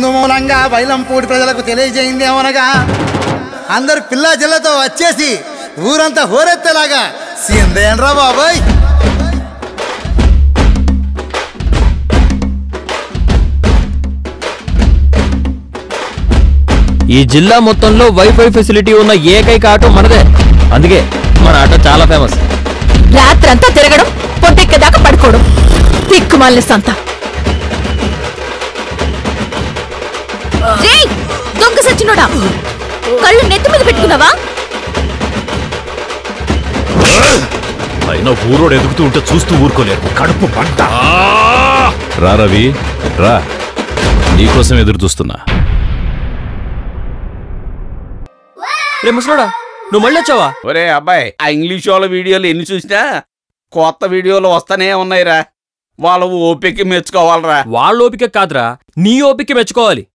ఇందు మూలంగా బైలంపూడి ప్రజలకు తెలియజేయింది ఏమనగా అందరు పిల్ల జిల్లతో వచ్చేసి ఊరంతా హోరెత్తేలాగా సీందేండ్రా బాబాయ్ ఈ జిల్లా మొత్తంలో వైఫై ఫెసిలిటీ ఉన్న ఏకైక ఆటో మనదే అందుకే మన ఆటో చాలా ఫేమస్ రాత్రంతా తిరగడం పొద్దెక్కేదాకా పడుకోవడం తిక్కుమాలిన సంత రేయ్, దొంగ సచ్చినోడా కళ్ళు నెత్తి మీద పెట్టుకున్నావా అయినా ఊరోడు ఎదుగుతూ ఉంటే చూస్తూ ఊరుకోలేరు కడుపు పంట రా రవి రా నీకోసం ఎదురు చూస్తున్నా రే ముసలోడా నువ్వు మళ్ళీ వచ్చావా ఒరే అబ్బాయి ఆ ఇంగ్లీష్ వాళ్ళ వీడియోలు ఎన్ని చూసినా కొత్త వీడియోలు వస్తానే ఉన్నాయిరా వాళ్ళ ఓపిక మెచ్చుకోవాలరా వాళ్ళ ఓపిక కాదురా నీ ఓపిక మెచ్చుకోవాలి